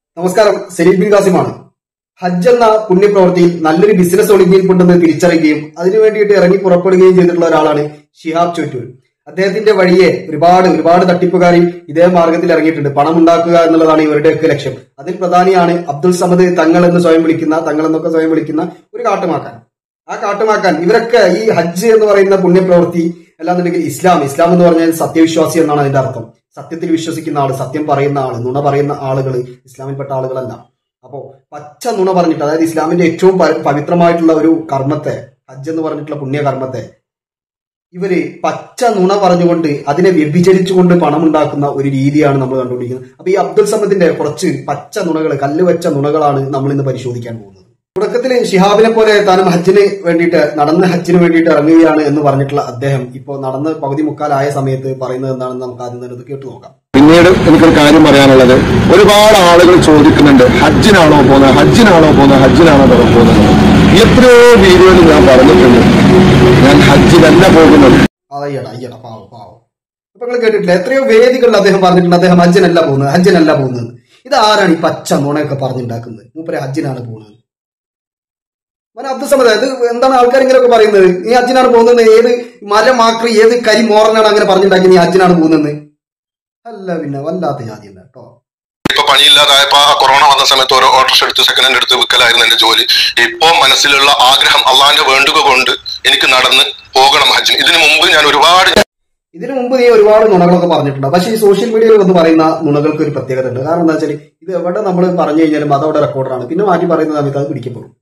നമസ്കാരം സലീം ബിൻ കാസിമാണ് ഹജ്ജ് എന്ന പുണ്യപ്രവൃത്തിയിൽ നല്ലൊരു ബിസിനസ് ഒളിഞ്ഞിൽപ്പെട്ടെന്ന് തിരിച്ചറിയുകയും അതിനു വേണ്ടിയിട്ട് ഇറങ്ങി പുറപ്പെടുകയും ചെയ്തിട്ടുള്ള ഒരാളാണ് ഷിഹാബ് ചോറ്റൂർ അദ്ദേഹത്തിന്റെ വഴിയെ ഒരുപാട് ഒരുപാട് തട്ടിപ്പുകാർ ഇതേ മാർഗത്തിൽ ഇറങ്ങിയിട്ടുണ്ട് പണം ഉണ്ടാക്കുക എന്നുള്ളതാണ് ഇവരുടെയൊക്കെ ലക്ഷ്യം അതിൽ പ്രധാനിയാണ് അബ്ദുൾ സമദ് തങ്ങൾ എന്ന് സ്വയം വിളിക്കുന്ന തങ്ങൾ എന്നൊക്കെ സ്വയം വിളിക്കുന്ന ഒരു കാട്ടുമാക്കാൻ ആ കാട്ടുമാക്കാൻ ഇവരൊക്കെ ഈ ഹജ്ജ് എന്ന് പറയുന്ന പുണ്യപ്രവൃത്തി അല്ലാന്നുണ്ടെങ്കിൽ ഇസ്ലാം ഇസ്ലാം എന്ന് പറഞ്ഞാൽ സത്യവിശ്വാസി എന്നാണ് അതിന്റെ അർത്ഥം സത്യത്തിൽ വിശ്വസിക്കുന്ന ആള് സത്യം പറയുന്ന ആള് നുണ പറയുന്ന ആളുകൾ ഇസ്ലാമിൽപ്പെട്ട ആളുകളല്ല അപ്പോ പച്ച നുണ പറഞ്ഞിട്ട് അതായത് ഇസ്ലാമിന്റെ ഏറ്റവും പ- പവിത്രമായിട്ടുള്ള ഒരു കർമ്മത്തെ ഹജ്ജ് എന്ന് പറഞ്ഞിട്ടുള്ള പുണ്യകർമ്മത്തെ ഇവര് പച്ച നുണ പറഞ്ഞുകൊണ്ട് അതിനെ വ്യഭിചരിച്ചുകൊണ്ട് പണം ഉണ്ടാക്കുന്ന ഒരു രീതിയാണ് നമ്മൾ കണ്ടുപിടിക്കുന്നത് അപ്പൊ ഈ അബ്ദുൽ സമദിന്റെ കുറച്ച് പച്ച നുണകൾ കല്ല് വെച്ച നുണകളാണ് നമ്മൾ ഇന്ന് പരിശോധിക്കാൻ പോകുന്നത് തുടക്കത്തിൽ ഷിഹാബിനെ പോലെ താനും ഹജ്ജിന് വേണ്ടിയിട്ട് നടന്ന് ഹജ്ജിന് വേണ്ടിയിട്ട് ഇറങ്ങുകയാണ് എന്ന് പറഞ്ഞിട്ടുള്ള അദ്ദേഹം ഇപ്പോൾ നടന്ന് പകുതി മുക്കാലായ സമയത്ത് പറയുന്നത് എന്താണെന്ന് നമുക്ക് ആദ്യം തന്നെ ഇത് കേട്ടു നോക്കാം പിന്നീട് എനിക്കൊരു കാര്യം പറയാനുള്ളത് ഒരുപാട് ആളുകൾ ചോദിക്കുന്നുണ്ട് ഹജ്ജിനാണോ പോകുന്നത് ഹജ്ജിനാണോ പോകുന്നത് ഹജ്ജിനാണോ പോകുന്നത് എത്രയോ വീഡിയോയിൽ ഞാൻ പറഞ്ഞിട്ടുണ്ട് ഞാൻ ഹജ്ജിനല്ല പോകുന്നത് അയ്യട അയ്യട പാവം പാവം അപ്പൊ നിങ്ങൾ കേട്ടിട്ടില്ല എത്രയോ വേദികളിൽ അദ്ദേഹം പറഞ്ഞിട്ടുണ്ട് അദ്ദേഹം ഹജ്ജിനല്ല പോകുന്നത് ഹജ്ജിനല്ല പോകുന്നത് ഇത് ആരാണ് ഈ പച്ച നുണയൊക്കെ പറഞ്ഞുണ്ടാക്കുന്നത് മൂപ്പരെ ഹജ്ജിനാണ് പോകുന്നത് മന അബ്ദുസമദ് ഇത് എന്താണ് ആൾക്കാർ ഇങ്ങനെയൊക്കെ പറയുന്നത് നീ ഹജ്ജിനാണ് പോകുന്നത് ഏത് മരമാക്രി ഏത് കരി മോറനാണ് അങ്ങനെ പറഞ്ഞുണ്ടാക്കി നീ ഹജ്ജിനാണ് പോകുന്നത് അല്ല പിന്നെ വല്ലാത്ത ജാതി തന്നെ കേട്ടോ ഇപ്പൊ പണിയില്ലാതായപ്പോ ആ കൊറോണ വന്ന സമയത്ത് ഓരോ ഓട്ടോറിക്ഷ എടുത്ത് സെക്കൻഡ് ഹാൻഡ് എടുത്ത് വിൽക്കലായിരുന്നു എന്റെ ജോലി ഇപ്പോ മനസ്സിലുള്ള ആഗ്രഹം അള്ളാന്റെ വേണ്ടുക കൊണ്ട് എനിക്ക് നടന്ന് പോകണം ഹജ്ജിന് ഇതിനു മുമ്പ് ഞാൻ ഒരുപാട് ഇതിനു മുമ്പ് നീ ഒരുപാട് നുണകളൊക്കെ പറഞ്ഞിട്ടുണ്ട് പക്ഷേ ഈ സോഷ്യൽ മീഡിയയിൽ വന്ന് പറയുന്ന നുണകൾക്ക് ഒരു പ്രത്യേകത ഉണ്ട് കാരണം എന്താ വെച്ചാൽ ഇത് എവിടെ നമ്മൾ പറഞ്ഞു കഴിഞ്ഞാലും അതവിടെ റെക്കോർഡറാണ് പിന്നെ മാറ്റി പറയുന്ന സമയത്ത് അത് പിടിക്കപ്പെടും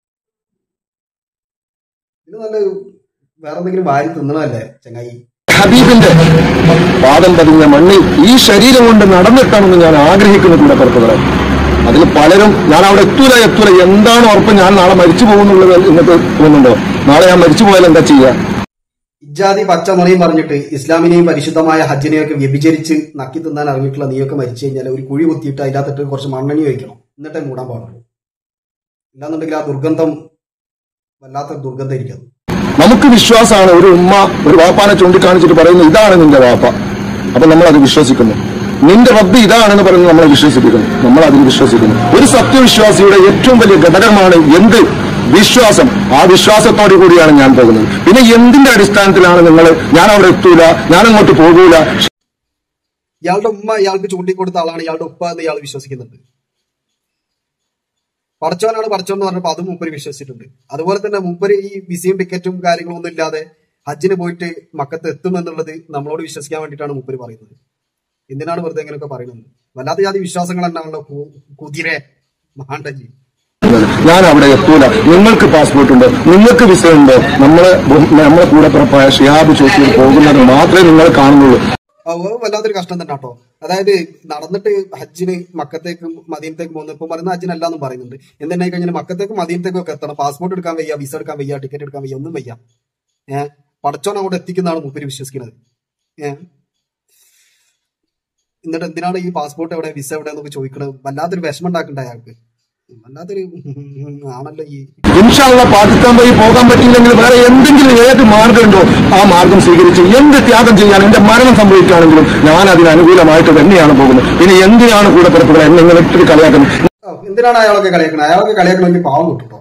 ഇത് നല്ല വേറെ എന്തെങ്കിലും വാരി തിന്നണല്ലേ ചങ്ങായി ഹബീബിന്റെ പാദം പതിഞ്ഞ മണ്ണിൽ ഈ ശരീരം കൊണ്ട് നടന്നിട്ടാണെന്ന് ഞാൻ ആഗ്രഹിക്കുന്ന കൂടെ പുറത്തുകളെ അതിൽ പലരും ഞാൻ അവിടെ എത്തൂല എത്തൂല എന്താണ് ഉറപ്പ് ഞാൻ നാളെ മരിച്ചു പോകുന്നുള്ളത് നിങ്ങൾക്ക് തോന്നുന്നുണ്ടോ നാളെ ഞാൻ മരിച്ചു പോയാൽ എന്താ ചെയ്യുക ഇജാതി പച്ച നുണയും പറഞ്ഞിട്ട് ഇസ്ലാമിനെയും പരിശുദ്ധമായ ഹജ്ജിനെയൊക്കെ വ്യഭിചരിച്ച് നക്കി തിന്നാൻ ഇറങ്ങിയിട്ടുള്ള നീയൊക്കെ മരിച്ചു കഴിഞ്ഞാൽ ഒരു കുഴി കുത്തിയിട്ട് അതിനകത്തിട്ട് കുറച്ച് മണ്ണെണ്ണി വയ്ക്കണം എന്നിട്ടേ മൂടാൻ പാടുള്ളൂ ഇല്ലാന്നുണ്ടെങ്കിൽ ആ ദുർഗന്ധം വല്ലാത്ത ദുർഗന്ധം ഇരിക്കും നമുക്ക് വിശ്വാസമാണ് ഒരു ഉമ്മ ഒരു വാപ്പാനെ ചൂണ്ടിക്കാണിച്ചിട്ട് പറയുന്നു ഇതാണ് നിന്റെ വാപ്പ അപ്പൊ നമ്മൾ അത് വിശ്വസിക്കുന്നു നിന്റെ റബ്ബ് ഇതാണെന്ന് പറയുന്നത് നമ്മളെ വിശ്വസിപ്പിക്കുന്നു നമ്മൾ അതിൽ വിശ്വസിക്കുന്നു ഒരു സത്യവിശ്വാസിയുടെ ഏറ്റവും വലിയ ഘടകമാണ് എന്ത് വിശ്വാസം ആ വിശ്വാസത്തോടു കൂടിയാണ് ഞാൻ പോകുന്നത് പിന്നെ എന്തിന്റെ അടിസ്ഥാനത്തിലാണ് നിങ്ങൾ ഞാൻ അവിടെ എത്തൂല ഞാൻ അങ്ങോട്ട് പോകൂല ഇയാളുടെ ഉമ്മ ഇയാൾക്ക് ചൂണ്ടിക്കൊടുത്ത ആളാണ് ഇയാളുടെ ഉപ്പ എന്ന് ഇയാൾ വിശ്വസിക്കുന്നുണ്ട് പടച്ചവനാണ് പടച്ചവൻ എന്ന് പറഞ്ഞപ്പോൾ അതും മൂപ്പര് വിശ്വസിച്ചിട്ടുണ്ട് അതുപോലെ തന്നെ മൂപ്പര് ഈ വിസയും ടിക്കറ്റും കാര്യങ്ങളും ഒന്നും ഇല്ലാതെ ഹജ്ജിന് പോയിട്ട് മക്കത്ത് എത്തുമെന്നുള്ളത് നമ്മളോട് വിശ്വസിക്കാൻ വേണ്ടിയിട്ടാണ് മൂപ്പര് പറയുന്നത് എന്തിനാണ് വെറുതെ ഇങ്ങനെയൊക്കെ പറയുന്നത് വല്ലാത്ത ജാതി വിശ്വാസങ്ങൾ തന്നെയാണല്ലോ കു- കുതിരെ മഹാണ്ടജി ഞാൻ അവിടെ എത്തൂല നിങ്ങൾക്ക് പാസ്പോർട്ട് ഉണ്ടോ നിങ്ങൾക്ക് വിസ ഉണ്ടോ നമ്മളെ നമ്മളെ കൂടെ പുറപ്പായ ഷിഹാബ് ചോദ്യം പോകുന്നത് മാത്രമേ നിങ്ങൾ കാണുന്നുള്ളൂ അത് വല്ലാത്തൊരു കഷ്ടം തന്നെ കേട്ടോ അതായത് നടന്നിട്ട് ഹജ്ജിന് മക്കത്തേക്കും മദീനത്തേക്കും പോകുന്നു ഇപ്പൊ പറയുന്ന ഹജ്ജിനല്ല എന്നും പറയുന്നുണ്ട് എന്തുണ്ടായി കഴിഞ്ഞാൽ മക്കത്തേക്കും മദീനത്തേക്കും ഒക്കെ എത്തണം പാസ്പോർട്ട് എടുക്കാൻ വയ്യ വിസ എടുക്കാൻ വയ്യ ടിക്കറ്റ് എടുക്കാൻ വയ്യ ഒന്നും വയ്യ ഏഹ് പടച്ചോൻ അങ്ങോട്ട് എത്തിക്കുന്നതാണ് മൂപ്പര് വിശ്വസിക്കുന്നത് ഏഹ് എന്നിട്ട് എന്തിനാണ് ഈ പാസ്പോർട്ട് എവിടെ വിസ എവിടെ എന്നൊക്കെ ചോദിക്കണത് വല്ലാത്തൊരു വിഷമം ഉണ്ടാക്കണ്ട അയാൾക്ക് വല്ലാത്തൊരു ആണല്ലോ ഈ ഇൻഷാള്ള പാകിസ്ഥാൻ വഴി പോകാൻ പറ്റിയില്ലെങ്കിൽ വേറെ എന്തെങ്കിലും ഏത് മാർഗമുണ്ടോ ആ മാർഗം സ്വീകരിച്ച് എന്ത് ത്യാഗം ചെയ്യാൻ എന്റെ മരണം സംഭവിക്കുകയാണെങ്കിലും ഞാൻ അതിന് അനുകൂലമായിട്ട് തന്നെയാണ് പോകുന്നത് പിന്നെ എന്തിനാണ് കൂടെ പുറപ്പെടുക എന്നെ നിങ്ങൾ ഇത്തിരി കളിയാക്കുന്നത് ഓ, എന്തിനാണ് അയാളൊക്കെ കളിയാക്കുന്നത് അയാളൊക്കെ കളിയാക്കണമെങ്കിൽ പാവം കിട്ടോ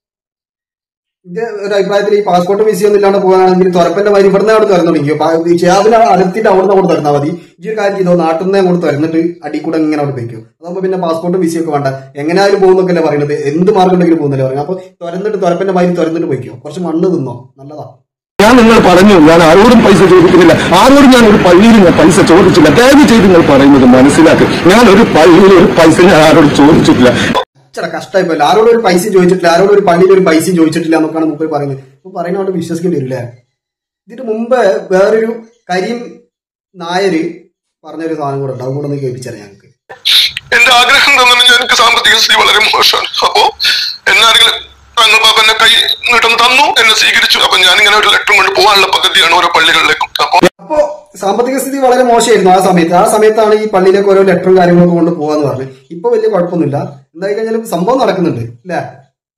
എന്റെ ഒരു അഭിപ്രായത്തിൽ ഈ പാസ്പോർട്ട് വിസ ഒന്നും ഇല്ലാണ്ട് പോകാനാണെങ്കിൽ തുറപ്പന്റെ മാതിരി ഇവിടുന്ന് അവിടെ തുറന്നു തുടങ്ങിയോ ഷിയാബിനെ അടുത്തിട്ട് അവിടുന്ന് അങ്ങോട്ട് തുറന്നാൽ മതി ഈ ഒരു കാര്യം ചെയ്തോ നാട്ടിൽ നിന്ന് അങ്ങോട്ട് തുറന്നിട്ട് അടി കൂടെ ഇങ്ങനെ അവിടെ പോയിക്കോ അതാകുമ്പോൾ പിന്നെ പാസ്പോർട്ടും വിസയൊക്കെ വേണ്ട എങ്ങനെയായാലും പോകുന്നൊക്കെയല്ലേ പറയുന്നത് എന്ത് മാർഗം ഉണ്ടെങ്കിലും പോകുന്നല്ലേ പറയുന്നത് അപ്പൊ തുറന്നിട്ട് തുറപ്പന്റെ മാതിരി തുറന്നിട്ട് പോയിക്കോ കുറച്ച് മണ്ണ് തിന്നോ നല്ലതാ ഞാൻ നിങ്ങൾ പറഞ്ഞു ഞാൻ ആരോടും പൈസ ചോദിക്കുന്നില്ല ആരോടും ഞാൻ ഒരു പള്ളിയിൽ ഞാൻ പൈസ ചോദിച്ചില്ല ദയവ് ചെയ്ത് നിങ്ങൾ പറയുന്നത് മനസ്സിലാക്കി ഞാൻ ഒരു പള്ളിയിൽ ഒരു പൈസ ഞാൻ ആരോടും ചോദിച്ചിട്ടില്ല അച്ഛട കഷ്ടമായി പോയില്ല ആരോടും ഒരു പൈസ ചോദിച്ചിട്ടില്ല ആരോടും ഒരു പള്ളിയിൽ ഒരു പൈസ ചോദിച്ചിട്ടില്ല എന്നൊക്കെയാണ് മുമ്പ് പറയുന്നത് അപ്പൊ പറയുന്നതുകൊണ്ട് വിശ്വസിക്കേണ്ടി വരില്ലേ ഇതിന് മുമ്പ് വേറൊരു കരീം നായര് പറഞ്ഞൊരു സാധനം കൂടെ ഉണ്ട് അതും കൂടെ ഒന്ന് കേൾപ്പിച്ചറിയാം ഞങ്ങൾക്ക് എന്റെ ആഗ്രഹം തന്നെ എനിക്ക് സാമ്പത്തിക സ്ഥിതി വളരെ മോശമാണ് അപ്പോ എന്നാരെങ്കിലും തങ്ങൾ ബാബ എന്നെ കൈ നീട്ടം തന്നു എന്നെ സ്വീകരിച്ചു അപ്പൊ ഞാനിങ്ങനെ ഒരു ലെറ്റർ കൊണ്ട് പോകാനുള്ള പദ്ധതിയാണ് ഓരോ പള്ളികളിലേക്കും അപ്പൊ അപ്പോ സാമ്പത്തിക സ്ഥിതി വളരെ മോശമായിരുന്നു ആ സമയത്ത് ആ സമയത്താണ് ഈ പള്ളിയിലേക്ക് ഓരോ ലെറ്ററും കാര്യങ്ങളൊക്കെ കൊണ്ട് പോവാന്ന് പറഞ്ഞത് ഇപ്പൊ വലിയ കുഴപ്പമൊന്നുമില്ല എന്തായി കഴിഞ്ഞാലും സംഭവം നടക്കുന്നുണ്ട് അല്ലേ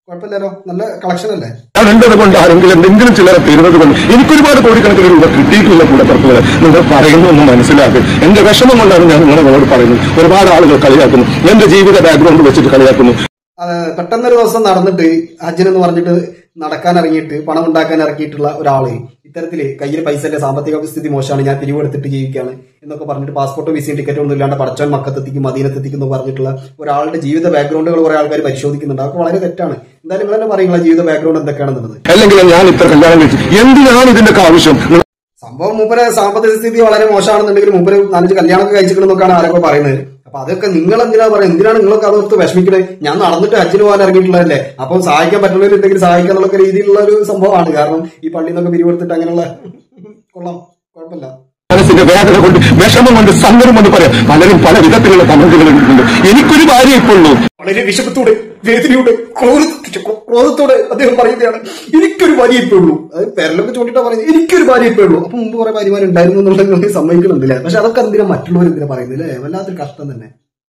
കുഴപ്പമില്ലല്ലോ നല്ല കളക്ഷൻ അല്ലേ ഞാൻ ഉള്ളത് കൊണ്ട് ആരെങ്കിലും എന്തെങ്കിലും ചിലരെ തരുന്നത് കൊണ്ട് എനിക്കൊരുപാട് കോടിക്കണക്കിന് രൂപ കിട്ടിയിട്ടില്ല കൂടപ്പുറത്തുകളെ നിങ്ങൾ പറയുന്നൊന്നും മനസ്സിലാക്കും എന്റെ വിഷമം കൊണ്ടാണ് ഞാൻ നിങ്ങളോട് പറയുന്നത് ഒരുപാട് ആളുകൾ കളിയാക്കുന്നു എന്റെ ജീവിത ബാക്ക്ഗ്രൗണ്ട് വെച്ചിട്ട് കളിയാക്കുന്നു അത് പെട്ടെന്നൊരു ദിവസം നടന്നിട്ട് ഹജ്ജിനെന്ന് പറഞ്ഞിട്ട് നടക്കാൻ ഇറങ്ങിയിട്ട് പണം ഉണ്ടാക്കാൻ ഇറക്കിയിട്ടുള്ള ഒരാള് ഇത്തരത്തില് കയ്യിൽ പൈസ ഇല്ല സാമ്പത്തിക സ്ഥിതി മോശമാണ് ഞാൻ പിരിവെടുത്തിട്ട് ജീവിക്കുകയാണ് എന്നൊക്കെ പറഞ്ഞിട്ട് പാസ്പോർട്ടും വിസയും ടിക്കറ്റും ഒന്നും ഇല്ലാണ്ട് പടച്ചോൻ മക്കത്തെത്തിക്കും മദീനത്തെത്തിക്കും എന്ന് പറഞ്ഞിട്ടുള്ള ഒരാളുടെ ജീവിത ബാക്ക്ഗ്രൗണ്ടുകൾ കുറെ ആൾക്കാർ പരിശോധിക്കുന്നുണ്ട് അതൊക്കെ വളരെ തെറ്റാണ് എന്തായാലും നിങ്ങൾ തന്നെ പറയുക ജീവിത ബാക്ക്ഗ്രൗണ്ട് എന്തൊക്കെയാണെന്നുള്ളത് അല്ലെങ്കിൽ ഞാൻ ഇത്ര കല്യാണം കഴിച്ചു എന്തിനാണ് ഇതിന്റെ ഒക്കെ ആവശ്യം സംഭവം മൂപ്പരെ സാമ്പത്തിക സ്ഥിതി വളരെ മോശമാണെന്നുണ്ടെങ്കിൽ മൂപ്പര് നാലഞ്ച് കല്യാണമൊക്കെ കഴിച്ചിട്ടുണ്ടെന്നൊക്കെയാണ് ആരൊക്കെ പറയുന്നത് അപ്പൊ അതൊക്കെ നിങ്ങൾ എന്തിനാ പറയുന്നത് എന്തിനാണ് നിങ്ങളൊക്കെ അതോർത്ത് വിഷമിക്കണേ ഞാൻ നടന്നിട്ട് ഹജ്ജിന് പോകാൻ ഇറങ്ങിയിട്ടുള്ളതല്ലേ അപ്പം സഹായിക്കാൻ പറ്റുന്നവരുണ്ടെങ്കിൽ സഹായിക്കാൻ എന്നുള്ള രീതിയിലുള്ള ഒരു സംഭവമാണ് കാരണം ഈ പള്ളിയിൽ നിന്നൊക്കെ പിരിവെടുത്തിട്ട് അങ്ങനെയുള്ള കൊള്ളാം കുഴപ്പമില്ല മനസ്സിന്റെ വേദന കൊണ്ട് വിഷമം കൊണ്ട് സങ്കടം കൊണ്ട് പറയാം പലരും പല വിധത്തിലുള്ള കമന്റുകൾ ഇട്ടിട്ടുണ്ട് എനിക്കൊരു ഭാര്യ ഇപ്പോഴുള്ളൂ വളരെ വിഷമത്തോടെ വേദനയോടെ ക്രോധ- ക്രോധത്തോടെ അദ്ദേഹം പറയുകയാണ് എനിക്കൊരു ഭാര്യ ഇപ്പേ ഉള്ളൂ അത് പേരലൊക്കെ ചൂണ്ടിട്ടാ പറയുന്നത് എനിക്കൊരു ഭാര്യ ഇപ്പേ ഉള്ളൂ അപ്പൊ മുമ്പ് കുറെ ഭാര്യമാരുണ്ടായിരുന്നു എന്നുള്ളത് നിങ്ങൾ സമ്മതിക്കണമെന്നില്ല പക്ഷെ അതൊക്കെ എന്തിനാ മറ്റുള്ളവർ എന്തിനാ പറയുന്നത് അല്ലേ വല്ലാത്തൊരു കഷ്ടം തന്നെ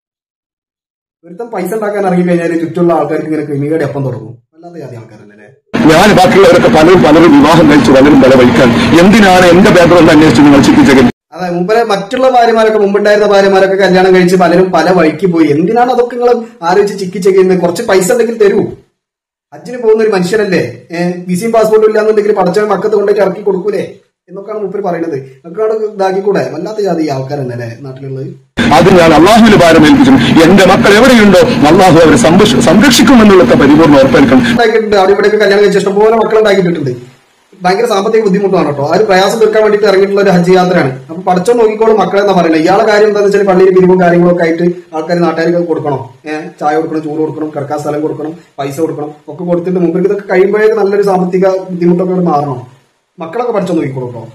ഒരുത്തം പൈസ ഉണ്ടാക്കാൻ ഇറങ്ങി കഴിഞ്ഞാൽ ചുറ്റുള്ള ആൾക്കാർക്ക് ഇങ്ങനെ ക്രിമികയുടെ അപ്പം തുടങ്ങും വല്ലാത്ത ജാതി ആൾക്കാരല്ലേ അല്ലേ ഞാൻ ബാക്കിയുള്ളവരൊക്കെ പലരും പലരും വിവാഹം കഴിച്ചു പലരും പല വഴിക്കാൻ എന്തിനാണ് എന്റെ ബാക്ക്ഗ്രൗണ്ട് അന്വേഷിച്ച് നിങ്ങൾ ചിന്തിച്ചത് അതെ മുമ്പേ മറ്റുള്ള ഭാര്യമാരൊക്കെ മുമ്പുണ്ടായിരുന്ന ഭാര്യമാരൊക്കെ കല്യാണം കഴിച്ച് പലരും പല വഴിക്ക് പോയി എന്തിനാണ് അതൊക്കെ നിങ്ങൾ ആലോചിച്ച് ചിക്കി ചെയ്യുന്നത് കുറച്ച് പൈസ ഉണ്ടെങ്കിൽ തരൂ ഹജ്ജിന് പോകുന്ന ഒരു മനുഷ്യനല്ലേ ഏഹ് വിസയും പാസ്പോർട്ടും ഇല്ലാന്നുണ്ടെങ്കിൽ പടച്ച മക്കത്ത് കൊണ്ടുപോയി ഇറക്കി കൊടുക്കൂലേ എന്നൊക്കെയാണ് മുപ്പര് പറയുന്നത് ഒക്കെ ഇതാക്കിക്കൂടെ വല്ലാത്ത ജാതി ഈ ആൾക്കാരല്ലേ അല്ലേ നാട്ടിലുള്ളത് അത് ഞാൻ അള്ളാഹുവിന് ഭാരം ഏൽപ്പിച്ചു എന്റെ മക്കൾ എവിടെയുണ്ടോ അള്ളാഹു അവരെ സംരക്ഷ- സംരക്ഷിക്കുമെന്നുള്ള പരിപൂർണ്ണ ഉറപ്പേൽക്കണം ഉണ്ടാക്കിയിട്ടുണ്ട് അവിടെ ഇവിടെയൊക്കെ കല്യാണം കഴിച്ച ഇഷ്ടംപോലെ മക്കൾ ഉണ്ടാക്കിയിട്ടുണ്ട് ഭയങ്കര സാമ്പത്തിക ബുദ്ധിമുട്ടാണ് കേട്ടോ ആ ഒരു പ്രയാസം തീർക്കാൻ വേണ്ടിയിട്ട് ഇറങ്ങിയിട്ടുള്ള ഒരു ഹജ്ജ് യാത്രയാണ് അപ്പൊ പഠിച്ചോ നോക്കിക്കോളും മക്കളെ എന്നാ പറയുന്നത് ഇയാളെ കാര്യം എന്താണെന്ന് വെച്ചാൽ പള്ളിയിൽ പിരിവും കാര്യങ്ങളൊക്കെ ആയിട്ട് ആൾക്കാർ നാട്ടുകാർക്ക് കൊടുക്കണം ഏഹ് ചായ കൊടുക്കണം ചോറ് കൊടുക്കണം കിടക്കാൻ സ്ഥലം കൊടുക്കണം പൈസ കൊടുക്കണം ഒക്കെ കൊടുത്തിട്ട് മുമ്പ് ഇതൊക്കെ കഴിയുമ്പോഴേക്ക് നല്ലൊരു സാമ്പത്തിക ബുദ്ധിമുട്ടൊക്കെ അങ്ങട് മാറണം മക്കളൊക്കെ പഠിച്ചോ നോക്കിക്കോളും കേട്ടോ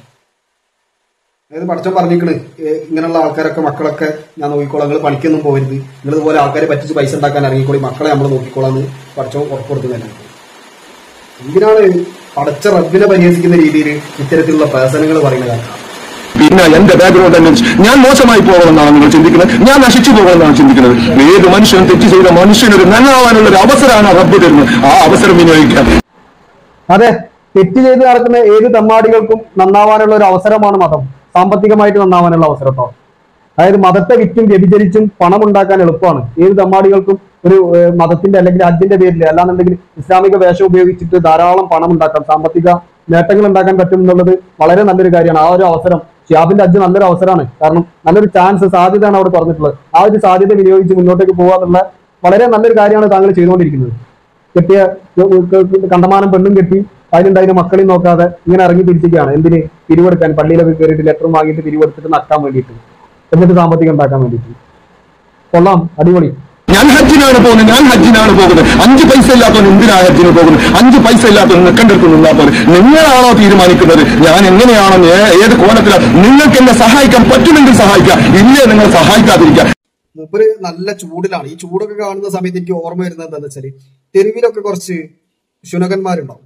അതായത് പഠിച്ചോ പറഞ്ഞിരിക്കണ് ഏഹ് ഇങ്ങനെയുള്ള ആൾക്കാരൊക്കെ മക്കളൊക്കെ ഞാൻ നോക്കിക്കോളാം നിങ്ങൾ പണിക്കൊന്നും പോകരുത് നിങ്ങൾ ഇതുപോലെ ആൾക്കാരെ പറ്റിച്ച് പൈസ ഉണ്ടാക്കാൻ ഇറങ്ങിക്കോളി മക്കളെ നമ്മൾ നോക്കിക്കോളാന്ന് പഠിച്ചോ ഉറപ്പ് കൊടുക്കുന്നില്ല എന്തിനാണ് പടച്ച റബ്ബിനെ പരിഹസിക്കുന്ന രീതിയിൽ ഇത്തരത്തിലുള്ള പ്രഹസനങ്ങൾ പറയുന്ന കാര്യം പിന്നെ എന്റെ ബാക്ക്ഗ്രൗണ്ട് അന്വേഷിച്ച് ഞാൻ മോശമായി പോകണമെന്നാണ് നിങ്ങൾ ചിന്തിക്കുന്നത് ഞാൻ നശിച്ചു പോകണമെന്നാണ് ചിന്തിക്കുന്നത് ഏത് മനുഷ്യനും തെറ്റ് ചെയ്ത മനുഷ്യനൊരു നന്നാവാനുള്ള ഒരു അവസരമാണ് റബ്ബ് തരുന്നത് ആ അവസരം വിനിയോഗിക്കാം അതെ തെറ്റ് ചെയ്ത് നടക്കുന്ന ഏത് തെമ്മാടികൾക്കും നന്നാവാനുള്ള ഒരു അവസരമാണ് മതം സാമ്പത്തികമായിട്ട് നന്നാവാനുള്ള അവസരം കേട്ടോ അതായത് മതത്തെ വിറ്റും വ്യഭിചരിച്ചും പണം ഉണ്ടാക്കാൻ എളുപ്പമാണ് ഏത് തെമ്മാടികൾക്കും ഒരു ഏഹ്, മതത്തിന്റെ അല്ലെങ്കിൽ ഹജ്ജിന്റെ പേരിൽ അല്ലാന്നുണ്ടെങ്കിൽ ഇസ്ലാമിക വേഷം ഉപയോഗിച്ചിട്ട് ധാരാളം പണം ഉണ്ടാക്കാം സാമ്പത്തിക നേട്ടങ്ങൾ ഉണ്ടാക്കാൻ പറ്റും എന്നുള്ളത് വളരെ നല്ലൊരു കാര്യമാണ് ആ ഒരു അവസരം ഷിയാബിന്റെ ഹജ്ജ് നല്ലൊരു അവസരമാണ് കാരണം നല്ലൊരു ചാൻസ് സാധ്യതയാണ് അവിടെ പറഞ്ഞിട്ടുള്ളത് ആ ഒരു സാധ്യത വിനിയോഗിച്ച് മുന്നോട്ടേക്ക് പോകാന്നുള്ള വളരെ നല്ലൊരു കാര്യമാണ് താങ്കൾ ചെയ്തുകൊണ്ടിരിക്കുന്നത് കെട്ടിയ കണ്ടമാനം പെണ്ണും കെട്ടി അതിലുണ്ടായിരുന്ന മക്കളെയും നോക്കാതെ ഇങ്ങനെ ഇറങ്ങി തിരിച്ചിരിക്കുകയാണ് എന്തിന് പിരിവെടുക്കാൻ പള്ളിയിലൊക്കെ കയറിയിട്ട് ലെറ്റർ വാങ്ങിയിട്ട് പിരിവെടുത്തിട്ട് നക്കാൻ വേണ്ടിയിട്ട് എന്നിട്ട് സാമ്പത്തികം ഉണ്ടാക്കാൻ വേണ്ടിയിട്ട് കൊള്ളാം അടിപൊളി ഞാൻ ഹജ്ജിനാണ് പോകുന്നത് ഞാൻ ഹജ്ജിനാണ് പോകുന്നത് അഞ്ച് പൈസ ഇല്ലാത്തവൻ എന്തിനാ ഹജ്ജിന് പോകുന്നത് അഞ്ച് പൈസ ഇല്ലാത്തവൻ നിൽക്കേണ്ടടുത്ത് നിന്നാ പോലെ നിങ്ങളാണോ തീരുമാനിക്കുന്നത് ഞാൻ എങ്ങനെയാണോ ഏ- ഏത് കോലത്തിലാണ് നിങ്ങൾക്ക് എന്നെ സഹായിക്കാൻ പറ്റുമെങ്കിൽ സഹായിക്കാം ഇല്ലേ നിങ്ങൾ സഹായിക്കാതിരിക്കുക മൂപ്പര് നല്ല ചൂടിലാണ് ഈ ചൂടൊക്കെ കാണുന്ന സമയത്ത് എനിക്ക് ഓർമ്മ വരുന്നത് എന്താണെന്ന് വെച്ചാല് തെരുവിലൊക്കെ കുറച്ച് ശുനകന്മാരുണ്ടാവും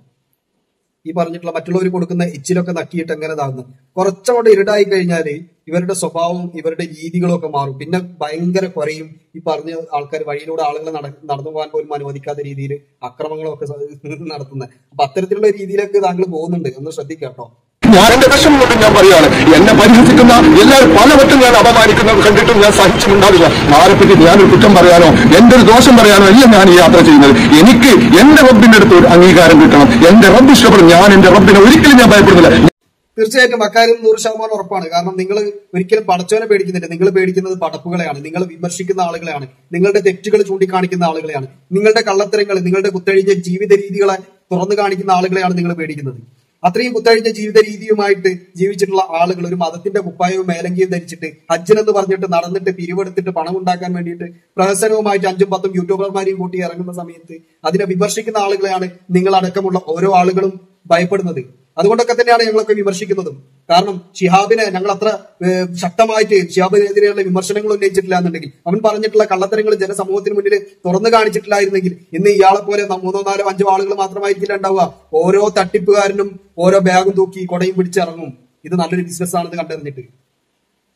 ഈ പറഞ്ഞിട്ടുള്ള മറ്റുള്ളവർ കൊടുക്കുന്ന എച്ചിലൊക്കെ നക്കിയിട്ട് എങ്ങനെ ഇതാകുന്നു കുറച്ചങ്ങോട്ട് ഇരുടായി കഴിഞ്ഞാല് ഇവരുടെ സ്വഭാവവും ഇവരുടെ രീതികളും ഒക്കെ മാറും പിന്നെ ഭയങ്കര കുറയും ഈ പറഞ്ഞ ആൾക്കാർ വഴിയിലൂടെ ആളുകളെ നട നടന്നു പോകാൻ പോലും അനുവദിക്കാത്ത രീതിയിൽ അക്രമങ്ങളും ഒക്കെ നടത്തുന്നത് അപ്പൊ അത്തരത്തിലുള്ള രീതിയിലേക്ക് താങ്കൾ പോകുന്നുണ്ട് ഒന്ന് ശ്രദ്ധിക്കാം കേട്ടോ ഞാൻ എന്റെ വിഷമം കൊണ്ട് ഞാൻ പറയാണ് എന്നെ പരിഹസിക്കുന്ന എല്ലാവരും പലവട്ടം ഞാൻ അപമാനിക്കുന്നത് കണ്ടിട്ടും ഞാൻ സഹിച്ചുമുണ്ടാവില്ല ആരെപ്പറ്റി ഞാനൊരു കുറ്റം പറയാനോ എന്റെ ഒരു ദോഷം പറയാനോ അല്ല ഞാൻ ഈ യാത്ര ചെയ്യുന്നത് എനിക്ക് എന്റെ റബ്ബിന്റെ അടുത്ത് ഒരു അംഗീകാരം കിട്ടണം എന്റെ റബ്ബ് ഇഷ്ടപ്പെടും ഞാൻ എന്റെ റബ്ബിനെ ഒരിക്കലും ഞാൻ ഭയപ്പെടുന്നില്ല തീർച്ചയായിട്ടും അക്കാര്യം നൂറ് ശതമാനം ഉറപ്പാണ് കാരണം നിങ്ങൾ ഒരിക്കലും പടച്ചവനെ പേടിക്കുന്നില്ല നിങ്ങൾ പേടിക്കുന്നത് പടപ്പുകളെയാണ് നിങ്ങൾ വിമർശിക്കുന്ന ആളുകളെയാണ് നിങ്ങളുടെ തെറ്റുകൾ ചൂണ്ടിക്കാണിക്കുന്ന ആളുകളെയാണ് നിങ്ങളുടെ കള്ളത്തരങ്ങൾ നിങ്ങളുടെ കുത്തഴിഞ്ഞ ജീവിത രീതികളെ തുറന്നു കാണിക്കുന്ന ആളുകളെയാണ് നിങ്ങൾ പേടിക്കുന്നത് അത്രയും കുത്തഴിഞ്ഞ ജീവിത രീതിയുമായിട്ട് ജീവിച്ചിട്ടുള്ള ആളുകൾ ഒരു മതത്തിന്റെ കുപ്പായവും മേലങ്കിയും ധരിച്ചിട്ട് ഹജ്ജനെന്ന് പറഞ്ഞിട്ട് നടന്നിട്ട് പിരിവെടുത്തിട്ട് പണം ഉണ്ടാക്കാൻ വേണ്ടിയിട്ട് പ്രഹസനവുമായിട്ട് അഞ്ചും പത്തും യൂട്യൂബർമാരെയും കൂട്ടി ഇറങ്ങുന്ന സമയത്ത് അതിനെ വിമർശിക്കുന്ന ആളുകളെയാണ് നിങ്ങളടക്കമുള്ള ഓരോ ആളുകളും ഭയപ്പെടുന്നത് അതുകൊണ്ടൊക്കെ തന്നെയാണ് ഞങ്ങളൊക്കെ വിമർശിക്കുന്നതും കാരണം ഷിഹാബിനെ ഞങ്ങൾ അത്ര ഏഹ്, ശക്തമായിട്ട് ഷിഹാബിനെതിരെയുള്ള വിമർശനങ്ങൾ ഉന്നയിച്ചിട്ടില്ല എന്നുണ്ടെങ്കിൽ അവൻ പറഞ്ഞിട്ടുള്ള കള്ളത്തരങ്ങൾ ജനസമൂഹത്തിന് മുന്നിൽ തുറന്നു കാണിച്ചിട്ടില്ലായിരുന്നെങ്കിൽ ഇന്ന് ഇയാളെ പോലെ ന- മൂന്നോ നാലോ അഞ്ചോ ആളുകൾ മാത്രമായിരിക്കില്ല ഉണ്ടാവുക ഓരോ തട്ടിപ്പുകാരനും ഓരോ ബാഗും തൂക്കി കൊടയും പിടിച്ചിറങ്ങും ഇത് നല്ലൊരു ബിസിനസ് ആണെന്ന് കണ്ടറിഞ്ഞിട്ട്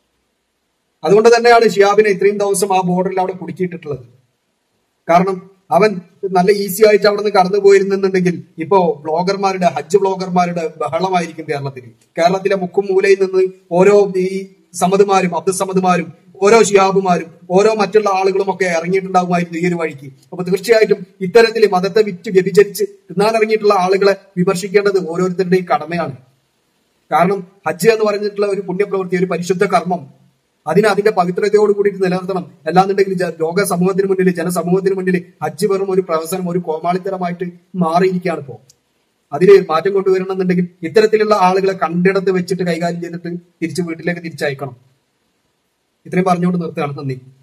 അതുകൊണ്ട് തന്നെയാണ് ഷിയാബിനെ ഇത്രയും ദിവസം ആ ബോർഡറിൽ അവിടെ കുടുക്കിയിട്ടിട്ടുള്ളത് കാരണം അവൻ നല്ല ഈസി ആയിട്ട് അവിടെ നിന്ന് കടന്നു പോയിരുന്നുണ്ടെങ്കിൽ ഇപ്പോ ബ്ലോഗർമാരുടെ ഹജ്ജ് ബ്ലോഗർമാരുടെ ബഹളമായിരിക്കും കേരളത്തിൽ കേരളത്തിലെ മുക്കും മൂലയിൽ നിന്ന് ഓരോ ഈ സമതുമാരും അബ്ദുസമതുമാരും ഓരോ ഷിയാബുമാരും ഓരോ മറ്റുള്ള ആളുകളും ഒക്കെ ഇറങ്ങിയിട്ടുണ്ടാകുമായിരുന്നു ഈ ഒരു വഴിക്ക് അപ്പൊ തീർച്ചയായിട്ടും ഇത്തരത്തിൽ മതത്തെ വിറ്റ് വ്യഭിചരിച്ച് തിന്നാനിറങ്ങിയിട്ടുള്ള ആളുകളെ വിമർശിക്കേണ്ടത് ഓരോരുത്തരുടെയും കടമയാണ് കാരണം ഹജ്ജ് എന്ന് പറഞ്ഞിട്ടുള്ള ഒരു പുണ്യപ്രവൃത്തി ഒരു പരിശുദ്ധ കർമ്മം അതിന് അതിന്റെ പവിത്രതയോട് കൂടിയിട്ട് നിലനിർത്തണം അല്ലാന്നുണ്ടെങ്കിൽ ജ- ലോക സമൂഹത്തിന് മുന്നിൽ ജനസമൂഹത്തിന് മുന്നിൽ ഹജ്ജ് വെറും ഒരു പ്രവസനം ഒരു കോമാളിത്തരമായിട്ട് മാറിയിരിക്കുകയാണ് ഇപ്പോ അതിന് മാറ്റം കൊണ്ടുവരണം എന്നുണ്ടെങ്കിൽ ഇത്തരത്തിലുള്ള ആളുകളെ കണ്ടിടത്ത് വെച്ചിട്ട് കൈകാര്യം ചെയ്തിട്ട് തിരിച്ച് വീട്ടിലേക്ക് തിരിച്ചയക്കണം ഇത്രയും പറഞ്ഞുകൊണ്ട് നിർത്തുകയാണ് നന്ദി